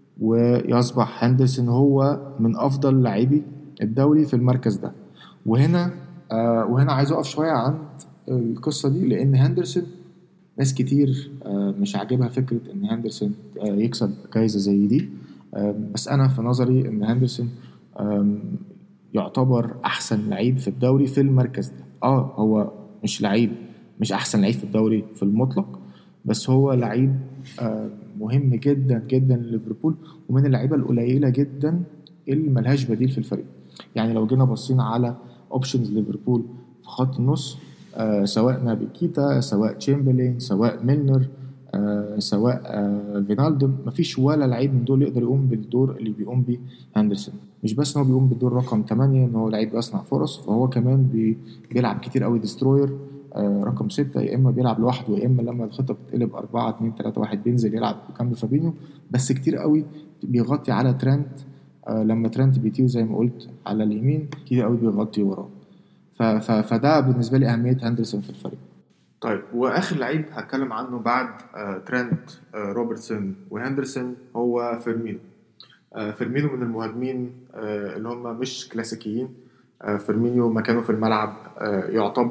Speaker 1: ويصبح هندرسون هو من أفضل لاعبي الدوري في المركز ده وهنا آه، وهنا عايز أقف شوية عند القصة دي لأن هندرسون ناس كتير آه، مش عاجبها فكرة إن هندرسون آه، يكسب جايزة زي دي آه، بس أنا في نظري إن هندرسون آم، يعتبر احسن لعيب في الدوري في المركز ده اه هو مش لعيب مش احسن لعيب في الدوري في المطلق بس هو لعيب آه، مهم جدا جدا لليفربول ومن اللعيبه القليله جدا اللي ملهاش بديل في الفريق يعني لو جينا بصينا على اوبشنز ليفربول في خط النص آه، سواء نابي كيتا سواء تشامبرلين سواء ميلنر آه، سواء آه، فينالدوم مفيش ولا لعيب من دول يقدر يقوم بالدور اللي بيقوم بيه هندرسون مش بس ان هو بيقوم بالدور رقم 8 ان هو لعيب بيصنع فرص فهو كمان بي بيلعب كتير قوي ديستروير آه، رقم 6 يا اما بيلعب لوحده يا اما لما الخطه بتتقلب 4 2 3 1 بينزل يلعب بكامل فابينيو بس كتير قوي بيغطي على ترنت آه، لما ترنت بيتيو زي ما قلت على اليمين كتير قوي بيغطي وراه ف- ف- فده بالنسبه لي اهميه هندرسون في الفريق طيب واخر لعيب هتكلم عنه بعد آه، ترنت آه، روبرتسون وهندرسون هو فيرمينو آه، فيرمينو من المهاجمين آه، اللي هم مش كلاسيكيين آه، فيرمينيو مكانه في الملعب آه، يعتبر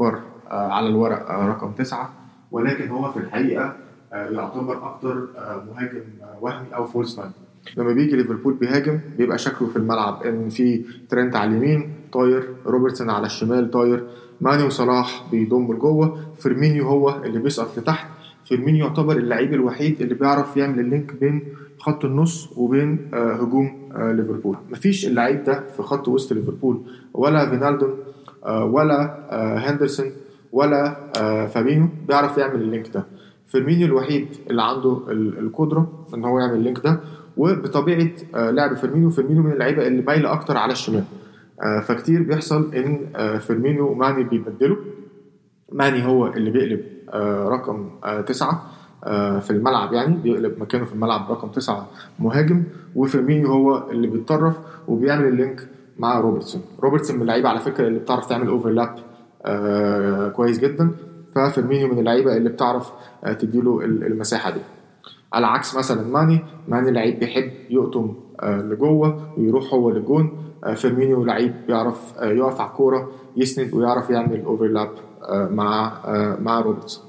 Speaker 1: آه، على الورق آه، رقم تسعة ولكن هو في الحقيقة آه، يعتبر أكتر آه، مهاجم آه، وهمي أو فولس ناين لما بيجي ليفربول بيهاجم بيبقى شكله في الملعب ان في ترنت على اليمين طاير روبرتسون على الشمال طاير ماني وصلاح بيضموا لجوه فيرمينيو هو اللي بيسقط لتحت فيرمينيو يعتبر اللعيب الوحيد اللي بيعرف يعمل اللينك بين خط النص وبين آه، هجوم آه، ليفربول مفيش اللعيب ده في خط وسط ليفربول ولا فينالدون آه، ولا آه، هندرسون ولا آه، فابينو بيعرف يعمل اللينك ده فيرمينيو الوحيد اللي عنده ال- القدره ان هو يعمل اللينك ده وبطبيعه آه، لعب فيرمينو فيرمينو من اللعيبه اللي بايله اكتر على الشمال آه، فكتير بيحصل ان آه، فيرمينو وماني بيبدلوا ماني هو اللي بيقلب آه، رقم آه، تسعة آه، في الملعب يعني بيقلب مكانه في الملعب رقم تسعة مهاجم وفيرمينيو هو اللي بيتطرف وبيعمل اللينك مع روبرتسون روبرتسون من اللعيبه على فكره اللي بتعرف تعمل اوفرلاب آه كويس جدا ففيرمينيو من اللعيبه اللي بتعرف آه تديله ال- المساحه دي على عكس مثلا ماني ماني لعيب بيحب يقطم آه لجوه ويروح هو للجون آه فيرمينيو لعيب بيعرف آه يقف على الكوره يسند ويعرف يعمل اوفرلاب آه مع آه مع روبرتسون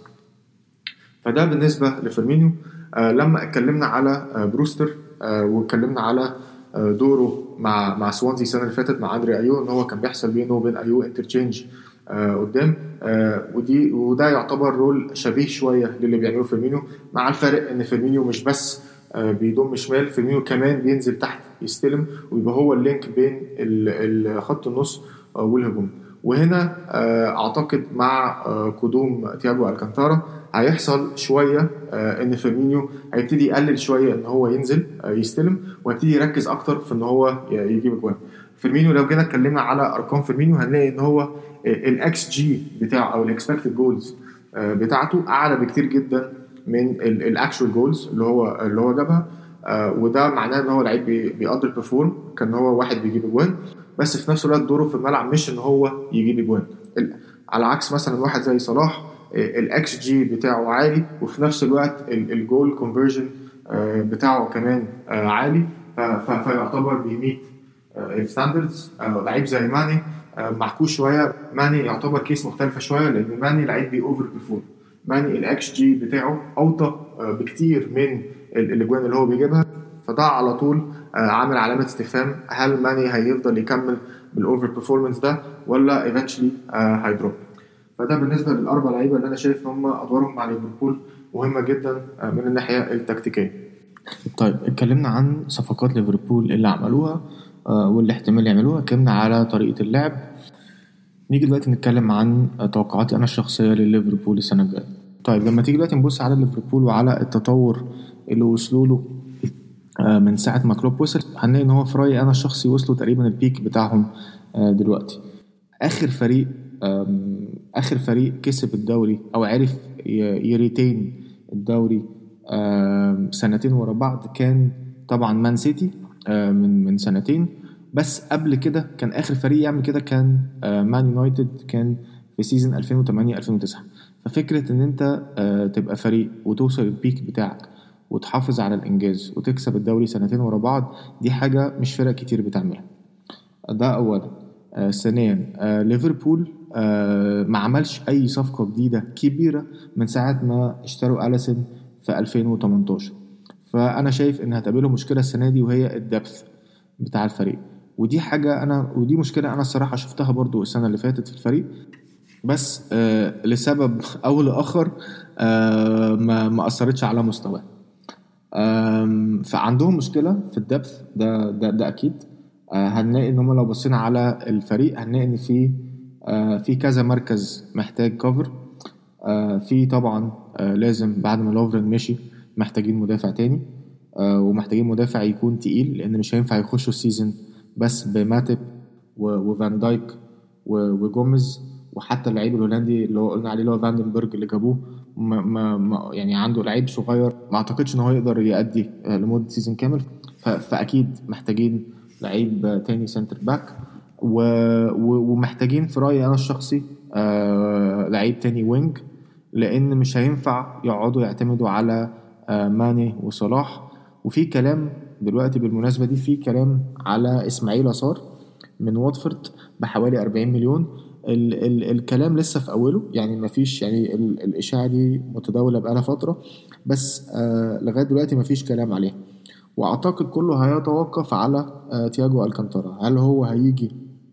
Speaker 1: فده بالنسبه لفيرمينيو آه لما اتكلمنا على آه بروستر آه واتكلمنا على آه دوره مع مع سوانزي السنه اللي فاتت مع اندري ايو ان هو كان بيحصل بينه وبين ايو انترتشينج آه قدام آه ودي وده يعتبر رول شبيه شويه للي بيعمله فيرمينيو مع الفرق ان فيرمينيو مش بس آه بيضم شمال فيرمينيو كمان بينزل تحت يستلم ويبقى هو اللينك بين ال- ال- خط النص آه والهجوم وهنا آه اعتقد مع آه قدوم تياجو الكانتارا هيحصل شويه آه ان فيرمينيو هيبتدي يقلل شويه ان هو ينزل آه يستلم وهيبتدي يركز اكتر في ان هو ي- يجيب اجوان فيرمينيو لو جينا اتكلمنا على ارقام فيرمينيو هنلاقي ان هو الاكس جي بتاعه او الاكسبكتد جولز بتاعته اعلى بكتير جدا من الاكشوال جولز اللي هو اللي هو جابها آه، وده معناه ان هو لعيب بي- بيقدر بيرفورم كان هو واحد بيجيب اجوان بس في نفس الوقت دوره في الملعب مش ان هو يجيب اجوان ال- على عكس مثلا واحد زي صلاح الاكس جي بتاعه عالي وفي نفس الوقت ال- الجول كونفرجن بتاعه كمان آه، عالي ف- ف- فيعتبر بيميت الستاندردز لعيب زي ماني آه، معكوس شويه ماني يعتبر كيس مختلفه شويه لان ماني لعيب بي اوفر بيرفورم ماني الاكس جي بتاعه اوطى آه، بكتير من ال- الاجوان اللي هو بيجيبها فده على طول آه، عامل علامه استفهام هل ماني هيفضل يكمل بالاوفر بيرفورمانس ده ولا ايفنشلي هيدروب فده بالنسبه للاربع لعيبه اللي انا شايف ان هم ادوارهم مع ليفربول مهمه جدا آه، من الناحيه التكتيكيه طيب اتكلمنا عن صفقات ليفربول اللي عملوها آه، واللي احتمال يعملوها اتكلمنا على طريقه اللعب نيجي دلوقتي نتكلم عن توقعاتي انا الشخصيه لليفربول السنه الجايه طيب لما تيجي دلوقتي نبص على ليفربول وعلى التطور اللي وصلوا له آه، من ساعه ما كلوب وصل هنلاقي ان هو في رايي انا الشخصي وصلوا تقريبا البيك بتاعهم آه، دلوقتي اخر فريق آم، اخر فريق كسب الدوري او عرف ي- يريتين الدوري آم، سنتين ورا بعض كان طبعا مان سيتي آه، من من سنتين بس قبل كده كان اخر فريق يعمل كده كان آه، مان يونايتد كان في سيزون 2008 2009 ففكره ان انت آه، تبقى فريق وتوصل البيك بتاعك وتحافظ على الانجاز وتكسب الدوري سنتين ورا بعض دي حاجه مش فرق كتير بتعملها ده اولا آه ثانيا آه ليفربول آه ما عملش اي صفقه جديده كبيره من ساعه ما اشتروا اليسون في 2018 فانا شايف ان هتقابله مشكله السنه دي وهي الدبث بتاع الفريق ودي حاجه انا ودي مشكله انا الصراحه شفتها برضو السنه اللي فاتت في الفريق بس آه لسبب او لاخر آه ما ما اثرتش على مستواه آم، فعندهم مشكله في الدبث ده ده, ده اكيد آه، هنلاقي ان هم لو بصينا على الفريق هنلاقي ان في آه، في كذا مركز محتاج كفر في طبعا آه، لازم بعد ما لوفرن مشي محتاجين مدافع تاني آه، ومحتاجين مدافع يكون تقيل لان مش هينفع يخشوا السيزون بس بماتب و- وفان دايك و- وجوميز وحتى اللعيب الهولندي اللي هو قلنا عليه اللي هو فاندنبرج اللي جابوه ما ما ما يعني عنده لعيب صغير ما اعتقدش ان هو يقدر يأدي آه، لمده سيزون كامل ف- فاكيد محتاجين لعيب آه، تاني سنتر باك و... و... ومحتاجين في رايي انا الشخصي آه... لعيب تاني وينج لان مش هينفع يقعدوا يعتمدوا على آه ماني وصلاح وفي كلام دلوقتي بالمناسبه دي في كلام على اسماعيل يسار من واتفورد بحوالي 40 مليون ال ال الكلام لسه في اوله يعني مفيش يعني ال الاشاعه دي متداوله بقالها فتره بس آه لغايه دلوقتي مفيش كلام عليها واعتقد كله هيتوقف على آه تياجو الكانتارا هل هو هيجي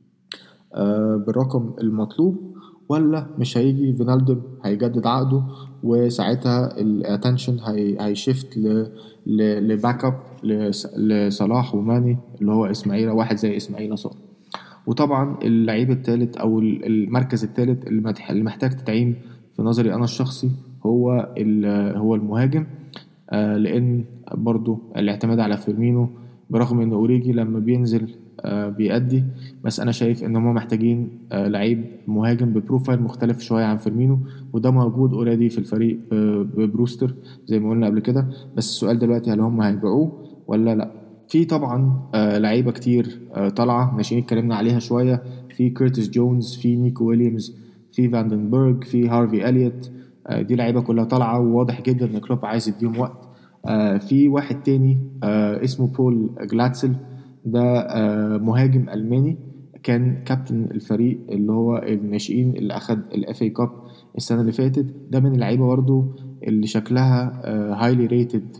Speaker 1: آه بالرقم المطلوب ولا مش هيجي فينالدوم هيجدد عقده وساعتها الاتنشن هيشفت لباك اب لصلاح وماني اللي هو اسماعيل واحد زي اسماعيل صار وطبعا اللعيب الثالث او المركز الثالث اللي محتاج تدعيم في نظري انا الشخصي هو هو المهاجم آه، لان برضو الاعتماد على فيرمينو برغم ان اوريجي لما بينزل آه، بيأدي بس انا شايف ان هم محتاجين آه، لعيب مهاجم ببروفايل مختلف شويه عن فيرمينو وده موجود اوريدي في الفريق ببروستر زي ما قلنا قبل كده بس السؤال دلوقتي هل هم هيبيعوه ولا لا في طبعا لعيبه كتير طالعه ناشئين اتكلمنا عليها شويه في كيرتس جونز في نيكو ويليامز في فاندنبرج في هارفي اليوت آه، دي لعيبه كلها طالعه وواضح جدا ان كلوب عايز يديهم وقت آه، في واحد تاني آه، اسمه بول جلاتسل ده مهاجم الماني كان كابتن الفريق اللي هو الناشئين اللي اخد الاف اي كاب السنه اللي فاتت ده من اللعيبه برضو اللي شكلها هايلي ريتد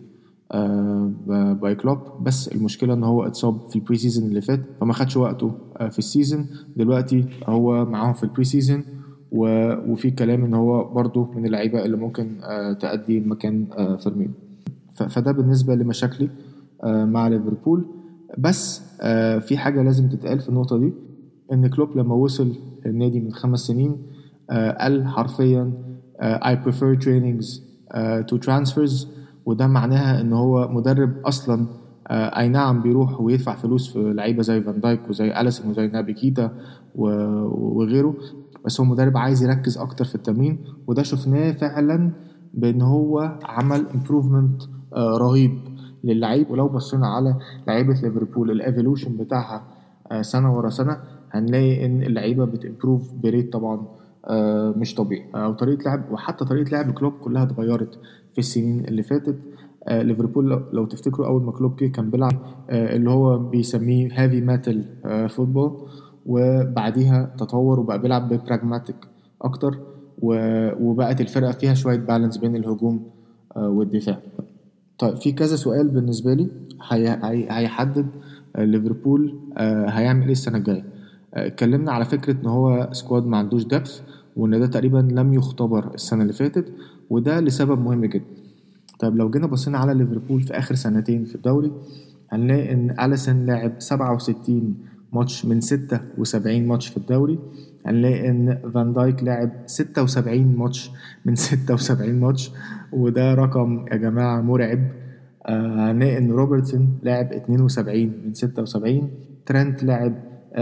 Speaker 1: باي كلوب بس المشكله ان هو اتصاب في البري سيزون اللي فات فما خدش وقته في السيزون دلوقتي هو معاهم في البري سيزون وفي كلام ان هو برضو من اللعيبه اللي ممكن آه، تأدي مكان آه، فيرمينو فده بالنسبه لمشاكلي آه، مع ليفربول بس في حاجه لازم تتقال في النقطه دي ان كلوب لما وصل النادي من خمس سنين قال حرفيا I prefer trainings to transfers وده معناها ان هو مدرب اصلا اي نعم بيروح ويدفع فلوس في لعيبه زي فان دايك وزي اليسون وزي نابي كيتا وغيره بس هو مدرب عايز يركز اكتر في التمرين وده شفناه فعلا بان هو عمل امبروفمنت آه، رهيب للعيب ولو بصينا على لعيبه ليفربول الايفولوشن بتاعها آه، سنه ورا سنه هنلاقي ان اللعيبه بتمبروف بريت طبعا آه، مش طبيعي او طريقه لعب وحتى طريقه لعب كلوب كلها اتغيرت في السنين اللي فاتت ليفربول لو تفتكروا اول ما كلوب جه كان بيلعب اللي هو بيسميه هافي ميتال فوتبول وبعديها تطور وبقى بيلعب ببراجماتيك اكتر وبقت الفرقه فيها شويه بالانس بين الهجوم آه، والدفاع طيب في كذا سؤال بالنسبه لي هيحدد ليفربول آه، هيعمل ايه السنه الجايه آه، اتكلمنا على فكره ان هو سكواد ما عندوش دبث وان ده تقريبا لم يختبر السنه اللي فاتت وده لسبب مهم جدا طيب لو جينا بصينا على ليفربول في اخر سنتين في الدوري هنلاقي ان اليسون لاعب 67 ماتش من 76 ماتش في الدوري هنلاقي ان فان دايك لعب 76 ماتش من 76 ماتش وده رقم يا جماعه مرعب آه، هنلاقي ان روبرتسون لعب 72 من 76 ترنت لعب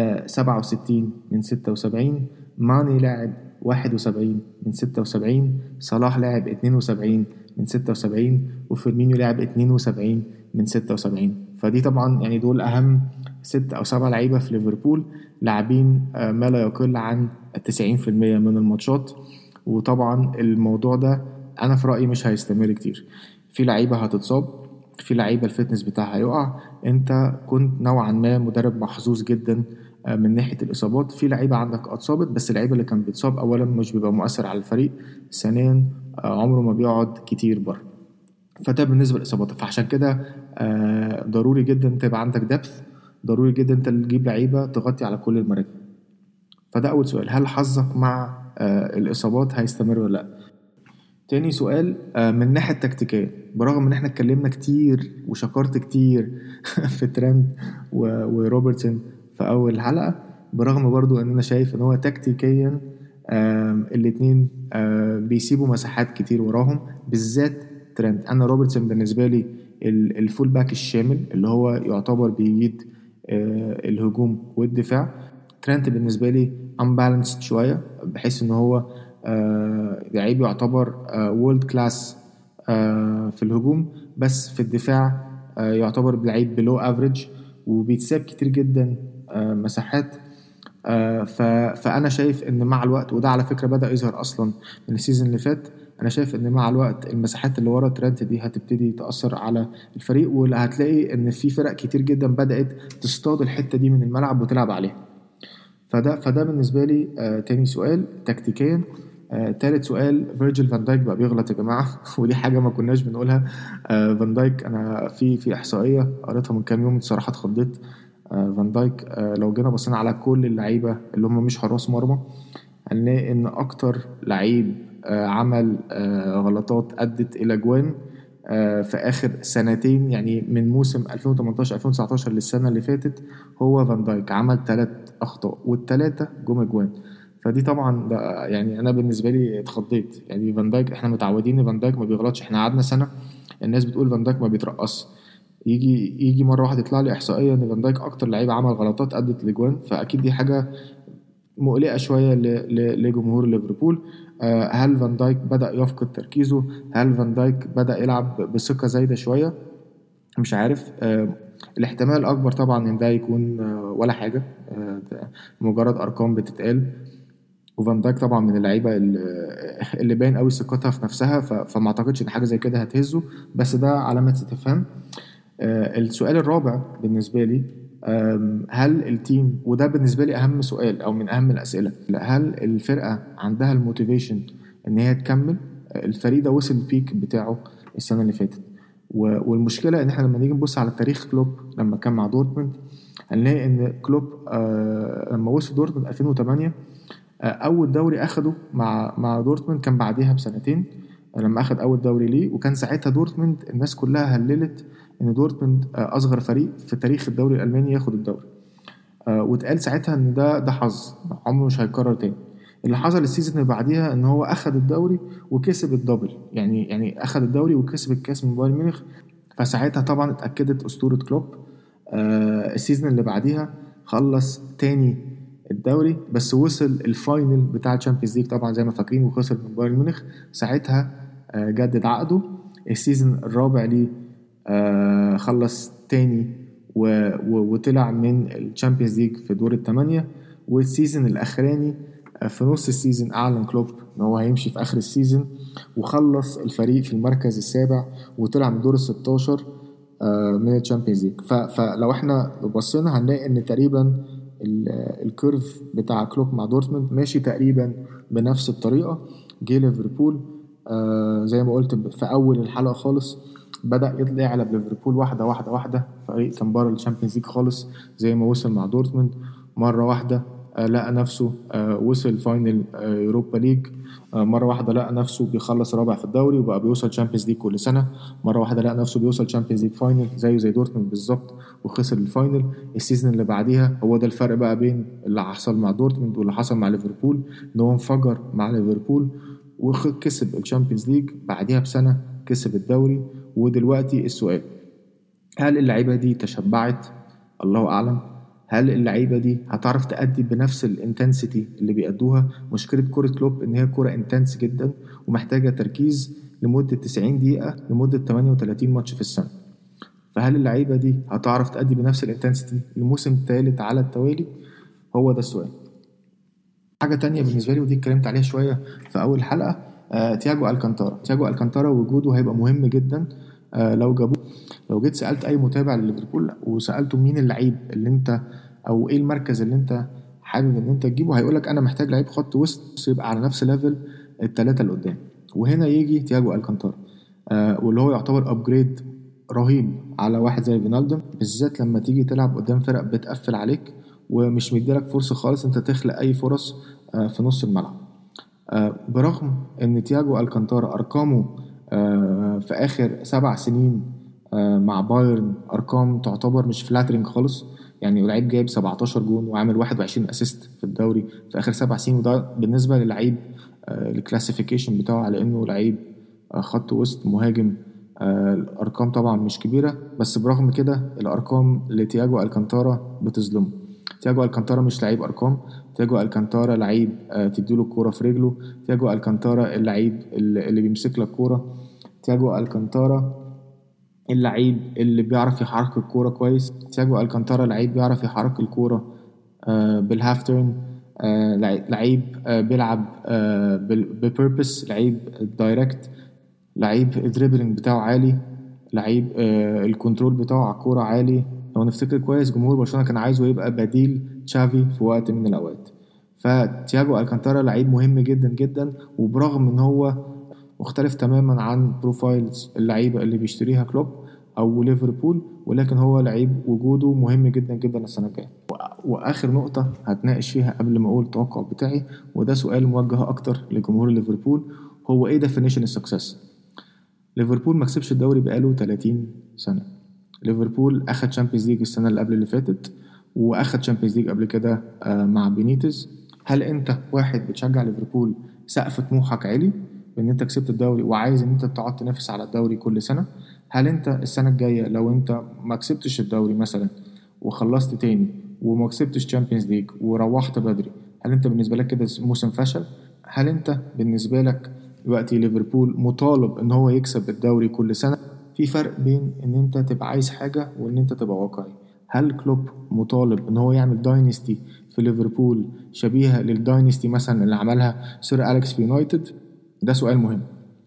Speaker 1: 67 آه، من 76 ماني لعب 71 من 76 صلاح لعب 72 من 76 وفيرمينيو لعب 72 من 76 فدي طبعا يعني دول اهم ست او سبع لعيبه في ليفربول لاعبين آه، ما لا يقل عن 90% من الماتشات وطبعا الموضوع ده انا في رايي مش هيستمر كتير في لعيبه هتتصاب في لعيبه الفتنس بتاعها هيقع انت كنت نوعا ما مدرب محظوظ جدا آه، من ناحيه الاصابات في لعيبه عندك اتصابت بس اللعيبه اللي كان بيتصاب اولا مش بيبقى مؤثر على الفريق ثانيا آه، عمره ما بيقعد كتير بره فده بالنسبه للاصابات فعشان كده ضروري جدا تبقى عندك دبث ضروري جدا انت تجيب لعيبه تغطي على كل المراكز فده اول سؤال هل حظك مع آه، الاصابات هيستمر ولا لا تاني سؤال آه، من الناحيه التكتيكيه برغم ان احنا اتكلمنا كتير وشكرت كتير في ترند وروبرتسون في اول حلقه برغم برضو ان انا شايف ان هو تكتيكيا الاتنين آه، بيسيبوا مساحات كتير وراهم بالذات ترند انا روبرتسون بالنسبه لي الفول باك الشامل اللي هو يعتبر بيجيد آه، الهجوم والدفاع ترنت بالنسبة لي unbalanced شوية بحيث ان هو آه، لعيب يعتبر وورلد آه، كلاس في الهجوم بس في الدفاع يعتبر لعيب بلو افريج وبيتساب كتير جدا مساحات فانا شايف ان مع الوقت وده على فكره بدا يظهر اصلا من السيزون اللي فات انا شايف ان مع الوقت المساحات اللي ورا ترنت دي هتبتدي تاثر على الفريق وهتلاقي ان في فرق كتير جدا بدات تصطاد الحته دي من الملعب وتلعب عليها فده فده بالنسبه لي آه تاني سؤال تكتيكيا آه تالت سؤال فيرجيل فان دايك بقى بيغلط يا جماعه ودي حاجه ما كناش بنقولها آه فان دايك انا في في احصائيه قريتها من كام يوم بصراحه اتخضيت آه فان دايك آه لو جينا بصينا على كل اللعيبه اللي هم مش حراس مرمى هنلاقي ان اكتر لعيب آه عمل آه غلطات ادت الى جوان آه في اخر سنتين يعني من موسم 2018 2019 للسنه اللي فاتت هو فان دايك عمل ثلاث اخطاء والثلاثه جم جوان فدي طبعا ده يعني انا بالنسبه لي اتخضيت يعني فان دايك احنا متعودين ان فان دايك ما بيغلطش احنا قعدنا سنه الناس بتقول فان دايك ما بيترقص يجي يجي مره واحده يطلع لي احصائيه ان فان دايك اكتر لعيب عمل غلطات ادت لجوان فاكيد دي حاجه مقلقه شويه لجمهور ليفربول هل فان دايك بدا يفقد تركيزه هل فان دايك بدا يلعب بثقه زايده شويه مش عارف الاحتمال الاكبر طبعا ان ده يكون ولا حاجه مجرد ارقام بتتقال وفان دايك طبعا من اللعيبه اللي باين قوي ثقتها في نفسها فما اعتقدش ان حاجه زي كده هتهزه بس ده علامه استفهام السؤال الرابع بالنسبه لي هل التيم وده بالنسبه لي اهم سؤال او من اهم الاسئله هل الفرقه عندها الموتيفيشن ان هي تكمل الفريق ده وصل البيك بتاعه السنه اللي فاتت والمشكله ان احنا لما نيجي نبص على تاريخ كلوب لما كان مع دورتموند هنلاقي ان كلوب لما وصل دورتموند 2008 اول دوري اخده مع مع دورتموند كان بعديها بسنتين لما اخد اول دوري ليه وكان ساعتها دورتموند الناس كلها هللت ان دورتموند اصغر فريق في تاريخ الدوري الالماني ياخد الدوري واتقال ساعتها ان ده ده حظ عمره مش هيتكرر تاني اللي حصل السيزون اللي بعديها ان هو اخد الدوري وكسب الدبل يعني يعني اخد الدوري وكسب الكاس من بايرن ميونخ فساعتها طبعا اتاكدت اسطوره كلوب السيزون اللي بعديها خلص تاني الدوري بس وصل الفاينل بتاع الشامبيونز ليج طبعا زي ما فاكرين وخسر من بايرن ميونخ ساعتها جدد عقده السيزون الرابع ليه خلص تاني وطلع من الشامبيونز ليج في دور الثمانية والسيزون الأخراني في نص السيزون أعلن كلوب إن هو هيمشي في آخر السيزون وخلص الفريق في المركز السابع وطلع من دور ال 16 من الشامبيونز ليج فلو احنا بصينا هنلاقي ان تقريبا الكيرف بتاع كلوب مع دورتموند ماشي تقريبا بنفس الطريقه جه ليفربول آه زي ما قلت في اول الحلقه خالص بدا يطلع على ليفربول واحده واحده واحده فريق كان بره الشامبيونز ليج خالص زي ما وصل مع دورتموند مره واحده آه لقى نفسه آه وصل فاينل يوروبا ليج مره واحده لقى نفسه بيخلص رابع في الدوري وبقى بيوصل تشامبيونز ليج كل سنه مره واحده لقى نفسه بيوصل تشامبيونز ليج فاينل زيه زي دورتموند بالظبط وخسر الفاينل السيزون اللي بعديها هو ده الفرق بقى بين اللي حصل مع دورتموند واللي حصل مع ليفربول ان هو انفجر مع ليفربول وكسب الشامبيونز ليج بعديها بسنه كسب الدوري ودلوقتي السؤال هل اللعيبه دي تشبعت الله اعلم هل اللعيبه دي هتعرف تأدي بنفس الانتنسيتي اللي بيأدوها مشكله كره كلوب ان هي كره انتنس جدا ومحتاجه تركيز لمده 90 دقيقه لمده 38 ماتش في السنه فهل اللعيبه دي هتعرف تأدي بنفس الانتنسيتي لموسم ثالث على التوالي هو ده السؤال حاجه تانية بالنسبه لي ودي اتكلمت عليها شويه في اول حلقه آه، تياجو الكانتارا تياجو الكانتارا وجوده هيبقى مهم جدا آه، لو جابوه لو جيت سالت اي متابع لليفربول وسالته مين اللعيب اللي انت او ايه المركز اللي انت حابب ان انت تجيبه هيقول لك انا محتاج لعيب خط وسط يبقى على نفس ليفل الثلاثه اللي قدام وهنا يجي تياجو الكانتارا آه، واللي هو يعتبر ابجريد رهيب على واحد زي فينالدوم بالذات لما تيجي تلعب قدام فرق بتقفل عليك ومش مديلك فرصه خالص انت تخلق اي فرص آه، في نص الملعب آه، برغم ان تياجو الكانتارا ارقامه آه، في اخر سبع سنين آه، مع بايرن ارقام تعتبر مش فلاترنج خالص يعني لعيب جايب 17 جون وعامل 21 اسيست في الدوري في اخر سبع سنين وده بالنسبه للعيب آه، الكلاسيفيكيشن بتاعه على انه لعيب آه، خط وسط مهاجم آه، الارقام طبعا مش كبيره بس برغم كده الارقام لتياجو الكانتارا بتظلمه تياجو الكانتارا مش لعيب ارقام تياجو الكانتارا لعيب آه، تديله الكوره في رجله تياجو الكانتارا اللعيب اللي اللي بيمسك لك كوره تياجو الكانتارا اللعيب اللي بيعرف يحرك الكوره كويس تياجو الكانتارا لعيب بيعرف يحرك الكوره آه، بالهاف تيرن آه، لعيب لعيب، آه، بيلعب ببيربس لعيب دايركت لعيب الدريبلينج بتاعه عالي لعيب آه، الكنترول بتاعه على الكوره عالي لو نفتكر كويس جمهور برشلونه كان عايزه يبقى بديل تشافي في وقت من الأوقات فتياجو الكانتارا لعيب مهم جدا جدا وبرغم ان هو مختلف تماما عن بروفايلز اللعيبه اللي بيشتريها كلوب او ليفربول ولكن هو لعيب وجوده مهم جدا جدا السنه الجايه واخر نقطه هتناقش فيها قبل ما اقول التوقع بتاعي وده سؤال موجه اكتر لجمهور ليفربول هو ايه ديفينيشن السكسس ليفربول ما كسبش الدوري بقاله 30 سنه ليفربول اخد تشامبيونز ليج السنه اللي قبل اللي فاتت واخد تشامبيونز ليج قبل كده آه، مع بينيتز هل انت واحد بتشجع ليفربول سقف طموحك عالي بان انت كسبت الدوري وعايز ان انت تقعد تنافس على الدوري كل سنه هل انت السنه الجايه لو انت ما كسبتش الدوري مثلا وخلصت تاني وما كسبتش تشامبيونز ليج وروحت بدري هل انت بالنسبه لك كده موسم فشل هل انت بالنسبه لك دلوقتي ليفربول مطالب ان هو يكسب الدوري كل سنه في فرق بين ان انت تبقى عايز حاجه وان انت تبقى واقعي هل كلوب مطالب ان هو يعمل داينستي في ليفربول شبيهه للداينستي مثلا اللي عملها سير اليكس في يونايتد ده سؤال مهم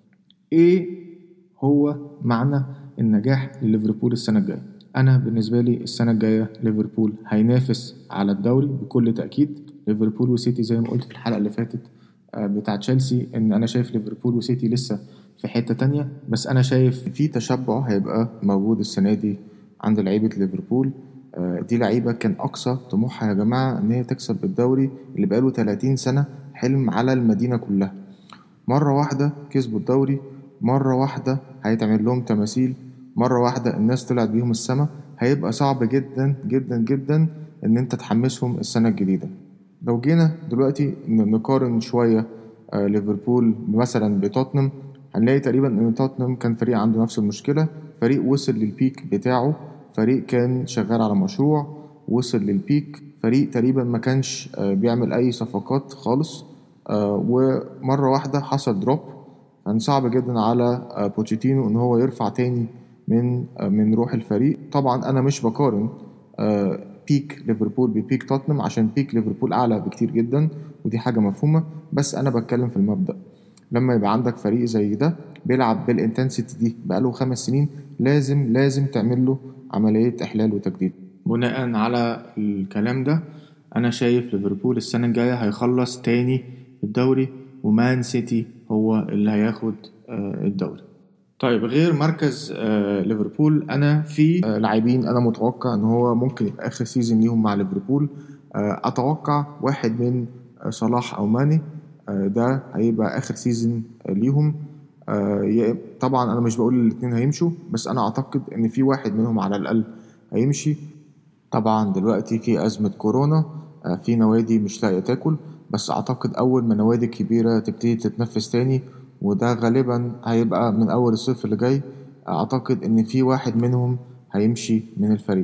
Speaker 1: ايه هو معنى النجاح لليفربول السنه الجايه انا بالنسبه لي السنه الجايه ليفربول هينافس على الدوري بكل تاكيد ليفربول وسيتي زي ما قلت في الحلقه اللي فاتت آه، بتاع تشيلسي ان انا شايف ليفربول وسيتي لسه في حته تانية بس انا شايف في تشبع هيبقى موجود السنه دي عند لعيبه ليفربول آه، دي لعيبه كان اقصى طموحها يا جماعه ان هي تكسب الدوري اللي بقاله 30 سنه حلم على المدينه كلها مره واحده كسبوا الدوري مرة واحدة هيتعمل لهم تماثيل مرة واحدة الناس طلعت بيهم السما هيبقى صعب جدا جدا جدا ان انت تحمسهم السنة الجديدة لو جينا دلوقتي نقارن شوية آه، ليفربول مثلا بتوتنهام هنلاقي تقريبا ان توتنهام كان فريق عنده نفس المشكلة فريق وصل للبيك بتاعه فريق كان شغال على مشروع وصل للبيك فريق تقريبا ما كانش آه، بيعمل اي صفقات خالص آه، ومرة واحدة حصل دروب كان صعب جدا على آه، بوتشيتينو ان هو يرفع تاني من آه، من روح الفريق طبعا انا مش بقارن بيك آه، ليفربول ببيك توتنهام عشان بيك ليفربول اعلى بكتير جدا ودي حاجه مفهومه بس انا بتكلم في المبدا لما يبقى عندك فريق زي ده بيلعب بالانتنسيتي دي بقاله خمس سنين لازم لازم تعمل له عمليه احلال وتجديد بناء على الكلام ده انا شايف ليفربول السنه الجايه هيخلص تاني الدوري ومان سيتي هو اللي هياخد آه، الدوري طيب غير مركز آه، ليفربول انا في آه، لاعبين انا متوقع ان هو ممكن يبقى اخر سيزون ليهم مع ليفربول اتوقع واحد من صلاح او ماني ده هيبقى اخر سيزون ليهم طبعا انا مش بقول الاثنين هيمشوا بس انا اعتقد ان في واحد منهم على الاقل هيمشي طبعا دلوقتي في ازمه كورونا في نوادي مش لاقيه تاكل بس أعتقد أول ما نوادي كبيرة تبتدي تتنفس تاني وده غالبا هيبقى من أول الصيف اللي جاي أعتقد إن في واحد منهم هيمشي من الفريق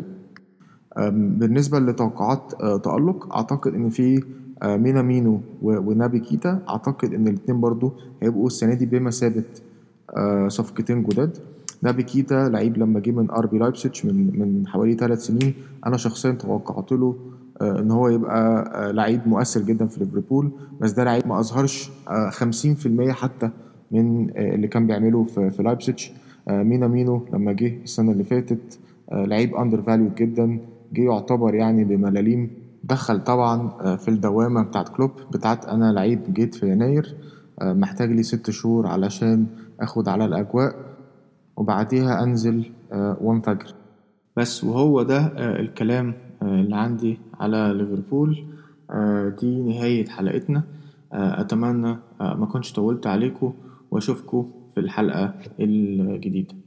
Speaker 1: بالنسبة لتوقعات آه، تألق أعتقد إن في آه، مينا مينو ونابي كيتا أعتقد إن الاتنين برضو هيبقوا السنة دي بمثابة آه، صفقتين جداد نابي كيتا لعيب لما جه من ار بي لايبسيتش من من حوالي ثلاث سنين انا شخصيا توقعت له آه، ان هو يبقى آه، لعيب مؤثر جدا في ليفربول بس ده لعيب ما اظهرش 50% آه، حتى من اللي كان بيعمله في, في لايبسيتش مينا مينو لما جه السنه اللي فاتت لعيب اندر فاليو جدا جه يعتبر يعني بملاليم دخل طبعا في الدوامه بتاعت كلوب بتاعت انا لعيب جيت في يناير محتاج لي ست شهور علشان اخد على الاجواء وبعديها انزل وانفجر بس وهو ده الكلام آه، اللي عندي على ليفربول آه، دي نهاية حلقتنا آه، أتمنى ما كنتش طولت عليكم وأشوفكم في الحلقة الجديدة